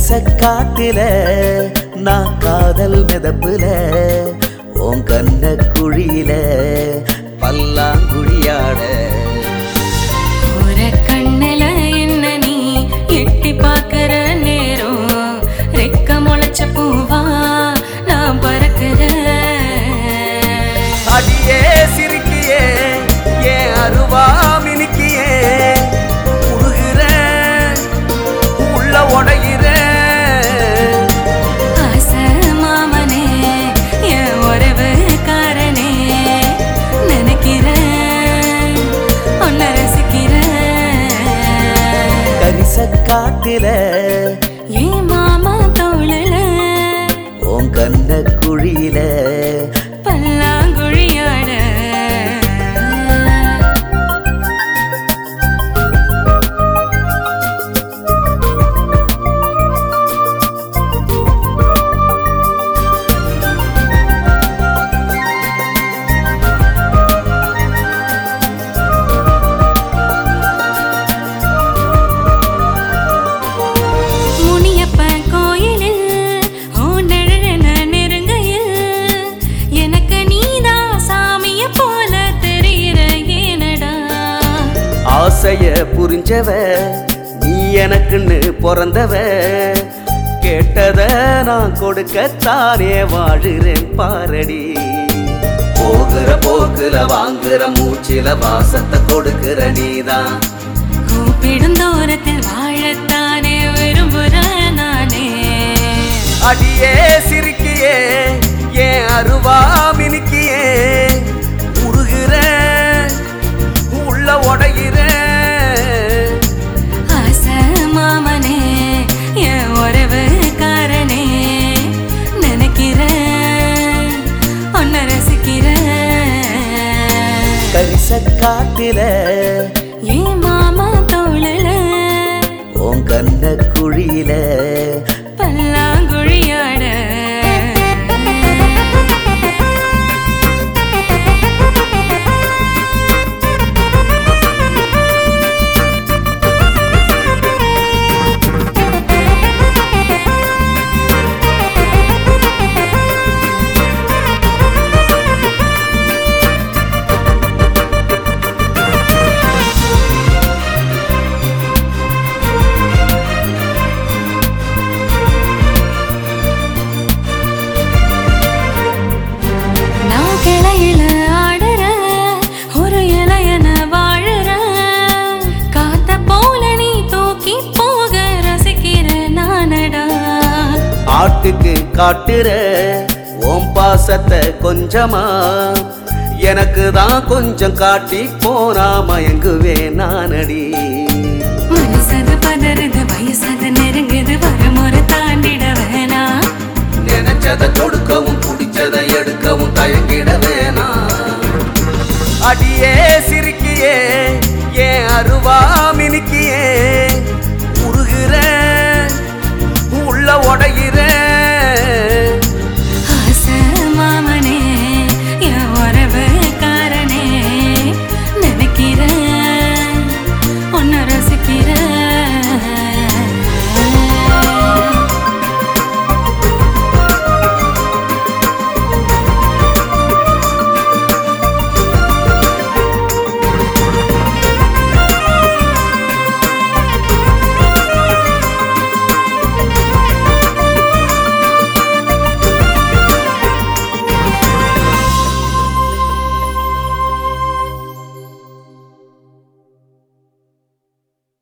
கரிசக்காட்டில நான் காதல் மிதப்புல உன் கண்ண குழியில பல்லாங்குழியாட ஒரு கண்ணுல என்ன நீ எட்டி பார்க்கிற நேரம் ரெக்க முளைச்ச பூவா நான் பறக்கிறேன் அடியே சிரிக்கியே ஏன் அருவா மினுக்கியே உருகிற உள்ள உடையிற ஆசை மாமனே என் உறவுக்காரனே நினைக்கிறேன் உன்னை ரசிக்கிறேன் கரிசக்காட்டில ஏன் மாமா தோழல உன் கண்ண குழியில பல்லாங்குழியாட முனியப்பன் கோயிலில் உன் நிழலென நெருங்கையில் எனக்கு நீதான் சாமிய போல தெரிகிற ஏனடா ஆசைய புரிஞ்சவ நீ எனக்குன்னு பிறந்தவ கேட்டத நான் கொடுக்கத்தானே வாழுறேன் பாரடி போகிற போக்குல வாங்குற மூச்சில வாசத்தை கொடுக்கிற நீதான் கூப்பிடும் தூரத்தில் வாழத்தானே விரும்புகிறேன் நானே அடியே சிரிக்கியே ஏன் அருவா மினுக்கியே உருகிற உள்ள உடையிற ஆசை மாமனே என் உறவுக்காரனே நினைக்கிறேன் உன்னை ரசிக்கிறேன் கரிசக்காட்டில ஏன் மாமா தோழல உன் கண்ண குழியில பல்லாங்குழியாட நான் கிளையில ஆடுற ஒரு இலையன வாழுற காத்த போல நீ தூக்கி போக ரசிக்கிற நானடா ஆட்டுக்கு காட்டுற ஓம் பாசத்தை கொஞ்சமா எனக்கு தான் கொஞ்சம் காட்டி போனா மயங்குவேன் நானடி மனசது பதறுது வயசது நெருங்குது வரமுறை தாண்டிட வேணா நினைச்சதை கொடுக்கவும் பிடிக்கும்